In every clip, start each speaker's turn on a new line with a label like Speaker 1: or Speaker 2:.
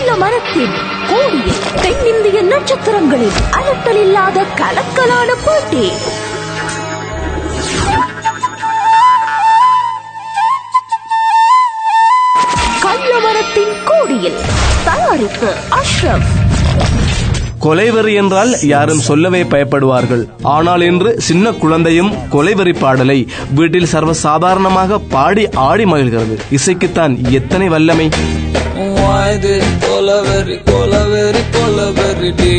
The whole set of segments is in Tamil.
Speaker 1: மரத்தின் கோடியில் தென்னிந்திய நட்சத்திரங்களின் அலட்டல் இல்லாத கலக்கலான போட்டி கள்ளமரத்தின் கோடியில் தயாரிப்பு அஷ்ரப்
Speaker 2: கொலைவெறி என்றால் யாரும் சொல்லவே பயப்படுவார்கள் ஆனால் இன்று சின்ன குழந்தையும் கொலைவெறி பாடலை வீட்டில் சர்வசாதாரணமாக பாடி ஆடி மகிழ்கிறது இசைக்குத்தான் எத்தனை வல்லமை
Speaker 3: Why this கொலவெறி kolaveri கொலவெறி day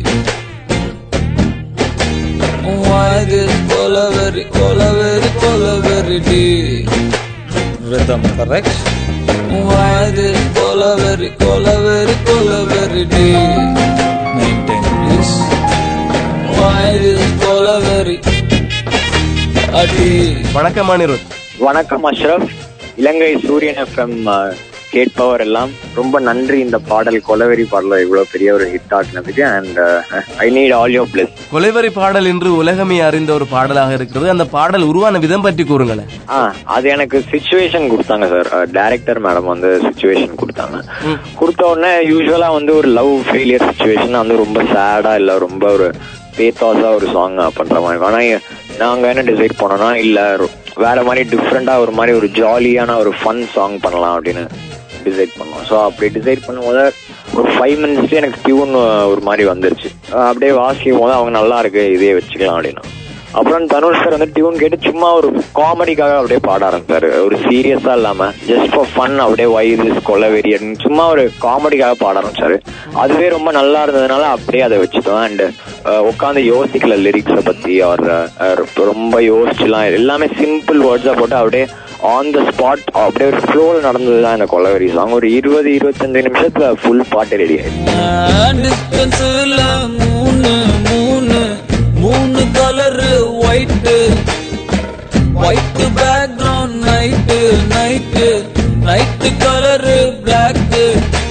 Speaker 3: Why this கொலவெறி kolaveri கொலவெறி day Rhythm correct Why this கொலவெறி kolaveri கொலவெறி day Maintain please Why this கொலவெறி அடி
Speaker 2: வணக்கம் அனிருத்
Speaker 4: வணக்கம் அஷ்ரப் இலங்கை சூரியன் எஃப்எம் கேட்பவர் எல்லாம் ரொம்ப நன்றி இந்த பாடல் கொலவெறி பாடல் இவ்வளவு பெரிய ஒரு ஹிட் ஆகினதுக்கு and I need all your bless
Speaker 2: Kolaveri பாடல் என்று உலகமே அறிந்த ஒரு பாடலாக இருக்கிறது அந்த பாடல் உருவான விதம் பற்றி கூறுங்களேன்
Speaker 4: ஆ அது எனக்கு சுச்சுவேஷன் கொடுத்தாங்க சார் டைரக்டர் மேடம் வந்து சுச்சுவேஷன் கொடுத்தாங்க கொடுத்த உடனே யூஸ்வலா வந்து ஒரு லவ் ஃபெயிலியர் சுச்சுவேஷன் வந்து ரொம்ப சேடா இல்ல ரொம்ப ஒரு பேத்தாஸா ஒரு சாங் பண்ற மாதிரி இருக்கும். ஆனா நாங்க என்ன டிசைட் பண்ணோம்னா இல்ல ரொ- வேற மாதிரி டிஃப்ரெண்டா ஒரு மாதிரி ஒரு ஜாலியான ஒரு ஃபன் சாங் பண்ணலாம் அப்படின்னு டிசைட் பண்ணோம் ஸோ அப்படி டிசைட் பண்ணும்போது ஒரு ஃபைவ் மினிட்ஸ்ல எனக்கு டியூன் ஒரு மாதிரி வந்துருச்சு அஹ் அப்படியே வாசிக்கும் போது அவங்க நல்லா இருக்கு இதே வச்சுக்கலாம் அப்படின்னா அப்புறம் தனுஷ் சார் வந்து டியூன் கேட்டு சும்மா ஒரு காமெடிக்காக அப்படியே பாட ஆரம்பிச்சாரு ஒரு சீரியஸா இல்லாம ஜஸ்ட் ஃபார் ஃபன் அப்படியே வயிறு கொலவெறியன் சும்மா ஒரு காமெடிக்காக பாட ஆரம்பிச்சாரு அதுவே ரொம்ப நல்லா இருந்ததுனால அப்படியே அதை வச்சுட்டோம் அண்ட் உட்காந்து யோசிக்கல லிரிக்ஸை பத்தி அவர் ரொம்ப யோசிச்சுலாம் எல்லாமே சிம்பிள் வேர்ட்ஸா போட்டு அப்படியே ஆன் த ஸ்பாட் அப்படியே ஒரு ஃப்ளோவில் நடந்ததுதான் இந்த கொலவெறி சாங் ஒரு இருபது இருபத்தஞ்சு நிமிஷத்துல ஃபுல் பாட்டு ரெடி ஆயிடுச்சு
Speaker 3: டிஸ்டன்ஸ்ல மூணு மூணு மூணு colour white white background night night night colour black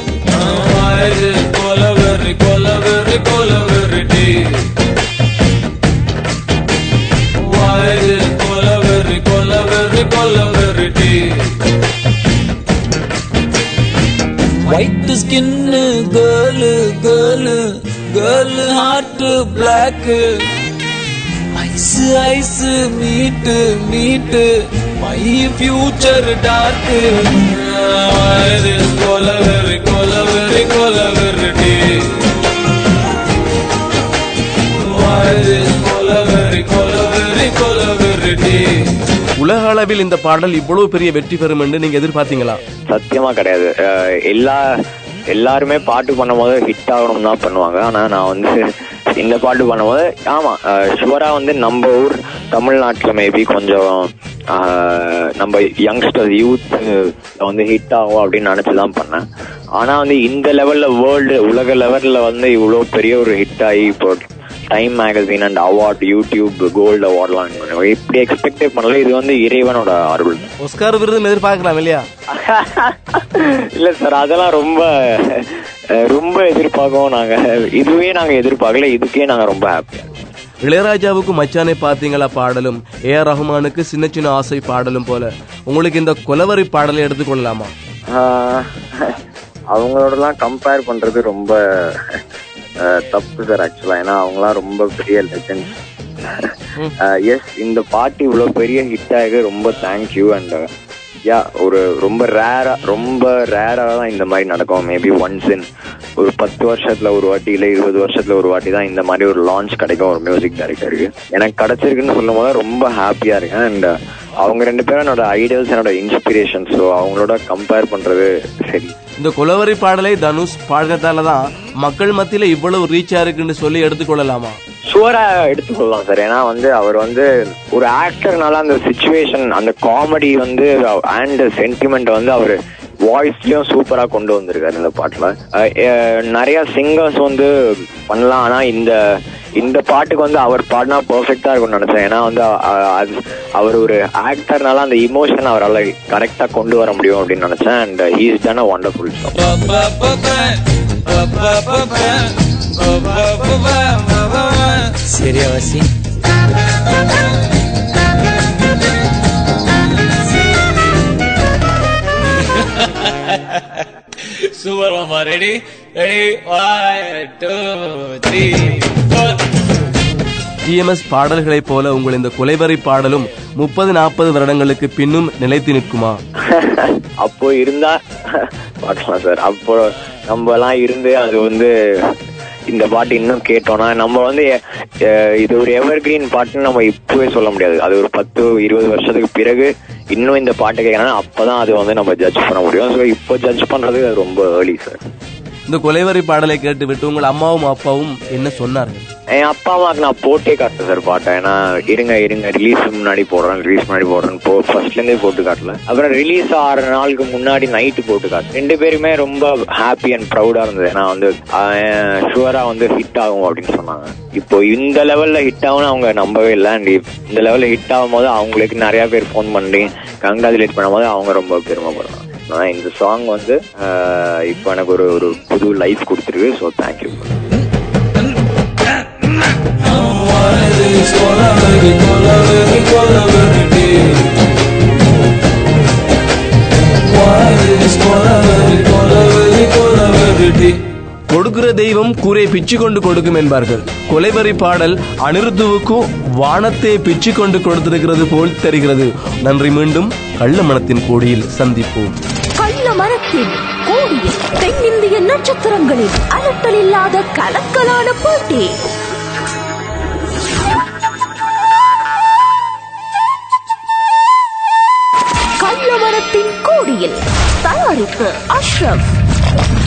Speaker 3: kolaveri kolaveri kolaveri டீ கொலவெறி கொலவெறி கொலவெறி டீ white skin girl girl girl heart black eyes eyes meet meet my future dark kolaveri kolaveri kolaveri டீ கொலவெறி கொலவெறி கொலவெறி டீ
Speaker 2: உலக அளவில் இந்த பாடல் இவ்வளவு பெரிய வெற்றி பெறும் என்று நீங்க எதிர்பார்த்தீங்களா
Speaker 4: சத்தியமா கிடையாது அஹ் எல்லா எல்லாருமே பாட்டு பண்ணும்போது ஹிட் ஆகணும் தான் பண்ணுவாங்க ஆனா நான் வந்து இந்த பாட்டு பண்ணும்போது ஆமா ஷுவரா வந்து நம்ம ஊர் தமிழ்நாட்டுல மேபி கொஞ்சம் அஹ், நம்ம யங்ஸ்டர்ஸ் யூத் வந்து ஹிட் ஆகும் அப்படின்னு நினைச்சுதான் பண்ணேன் ஆனா வந்து இந்த லெவல்ல வேர்ல்டு உலக லெவல்ல வந்து இவ்வளவு பெரிய ஒரு ஹிட் ஆகி இப்போ Time magazine and award YouTube gold அவார்ட்லாம் இப்படி எக்ஸ்பெக்டே பண்ணல இது வந்து இறைவனோட அருள்
Speaker 2: ஒஸ்கார் விருதும் எதிர்பார்க்கலாம் இல்லையா
Speaker 4: இல்ல சார் அதெல்லாம் ரொம்ப அஹ், ரொம்ப எதிர்பார்க்கவும் நாங்க இதுவே நாங்க எதிர்பார்க்கல இதுக்கே நாங்க ரொம்ப ஹாப்பியா
Speaker 2: இளையராஜாவுக்கு மச்சானை பார்த்தீங்களா பாடலும் ஏ ஆர் ரஹ்மானுக்கு சின்ன சின்ன ஆசை பாடலும் போல உங்களுக்கு இந்த கொலவரி பாடலை எடுத்துக்கொள்ளலாமா
Speaker 4: அவங்களோடலாம் கம்பேர் பண்றது ரொம்ப அஹ், தப்பு சார் ஆக்சுவலா ஏன்னா அவங்களாம் ரொம்ப பெரிய லெஜண்ட் எஸ் இந்த பாட்டு இவ்வளவு பெரிய ஹிட் ஆக ரொம்ப தேங்க்யூ அண்ட் யா ஒரு ரொம்ப ரேரா ரொம்ப ரேரா தான் இந்த மாதிரி நடக்கும் மேபி ஒன்ஸ் இன் ஒரு பத்து வருஷத்துல ஒரு வாட்டி இல்ல இருபது வருஷத்துல ஒரு வாட்டி தான் இந்த மாதிரி ஒரு லான்ச் கிடைக்கும் ஒரு மியூசிக் டைரக்டருக்கு எனக்கு கிடைச்சிருக்குன்னு சொல்லும் போது ரொம்ப ஹாப்பியா இருக்கேன் அண்ட் அவங்க ரெண்டு பேரும் என்னோட ஐடியல்ஸ் என்னோட இன்ஸ்பிரேஷன் ஸோ அவங்களோட கம்பேர் பண்றது சரி
Speaker 2: இந்த கொலவரி பாடலை தனுஷ் பாடினதால தான் மக்கள் மத்தியில இவ்வளவு ரீச்சா இருக்குன்னு சொல்லி எடுத்துக்கொள்ளலாமா
Speaker 4: ஷுவரா எடுத்துக்கொள்ளலாம் சார் ஏன்னா வந்து அவர் வந்து ஒரு ஆக்டர்னால அந்த சுச்சுவேஷன் அந்த காமெடி வந்து அண்ட் சென்டிமெண்ட் வந்து அவர் வாய்ஸ்லயும் சூப்பரா கொண்டு வந்திருக்காரு இந்த பாட்டுல அஹ் அஹ் நிறைய சிங்கர்ஸ் வந்து பண்ணலாம் ஆனா இந்த இந்த பாட்டுக்கு வந்து அவர் பாடினா பெர்ஃபெக்டா இருக்கும்னு நினைச்சேன் ஏன்னா வந்து அஹ், அது அவர் ஒரு ஆக்டர்னால அந்த இமோஷன் அவரால் கரெக்டா கொண்டு வர முடியும் அப்படின்னு நினைச்சேன் and he is done a wonderful song
Speaker 3: சரியா வாசி சூப்பர் மாமா ready ready one two three four
Speaker 2: TMS பாடல்களைப் போல உங்கள் இந்த கொலைவரி பாடலும் முப்பது நாற்பது வருடங்களுக்கு பின்னும் நிலைத்து நிற்குமா
Speaker 4: அப்போ இருந்தா பார்க்கலாம் சார் அப்போ நம்ம எல்லாம் இருந்து அது வந்து இந்த பாட்டு இன்னும் கேட்டோம்னா நம்ம வந்து அஹ், இது ஒரு எவர் கிரீன் பாட்டுன்னு நம்ம இப்பவே சொல்ல முடியாது அது ஒரு பத்து இருபது வருஷத்துக்கு பிறகு இன்னும் இந்த பாட்டு கேட்கணும் அப்பதான் அது வந்து நம்ம ஜட்ஜ் பண்ண முடியும் ஸோ இப்போ ஜட்ஜ் பண்றது ரொம்ப ஏர்லி சார்
Speaker 2: இந்த கொலைவரி பாடலை கேட்டுவிட்டு உங்கள் அம்மாவும் அப்பாவும் என்ன சொன்னார்கள்
Speaker 4: என் அப்பா அம்மாவுக்கு நான் போட்டே காட்டேன் சார் பாட்டை ஏன்னா இருங்க இருங்க ரிலீஸ் முன்னாடி போடுறேன் ரிலீஸ் முன்னாடி போடுறேன் போ ஃபர்ஸ்ட்ல இருந்தே போட்டு காட்டல அப்புறம் ரிலீஸ் ஆறு நாளுக்கு முன்னாடி நைட்டு போட்டு காட்டு ரெண்டு பேருமே ரொம்ப ஹாப்பி அண்ட் ப்ரௌடா இருந்தது ஏன்னா வந்து ஷுவரா வந்து ஹிட் ஆகும் அப்படின்னு சொன்னாங்க இப்போ இந்த லெவல்ல ஹிட் ஆகும்னு அவங்க நம்பவே இல்லை அண்ட் இந்த லெவல்ல ஹிட் ஆகும் போது அவங்களுக்கு நிறைய பேர் ஃபோன் பண்ணி கங்க்ராச்சுலேட் பண்ணும்போது அவங்க ரொம்ப பெருமைப்படுறாங்க நான் இந்த சாங் வந்து ஆஹ், இப்போ எனக்கு ஒரு ஒரு புது லைஃப் கொடுத்துருக்கு ஸோ தேங்க்யூ
Speaker 3: கொலவெறி கொலவெறி கொலவெறி கொலவெறி கொலவெறி கொலவெறி
Speaker 2: கொடுக்கிற தெய்வம் கூரை பிச்சு கொண்டு கொடுக்கும் என்பார்கள் கொலைவரி பாடல் அனிருத்துவுக்கு வானத்தை பிச்சு கொண்டு கொடுத்திருக்கிறது போல் தெரிகிறது நன்றி மீண்டும் கள்ள மனத்தின் கோடியில் சந்திப்போம்
Speaker 1: கள்ள மரத்தின் கோடியில் தென்னிந்திய நட்சத்திரங்களின் அலட்டல் இல்லாத கலக்கலான போட்டி கள்ள மரத்தின் கோடியில் தயாரிப்பு அஷ்ரப்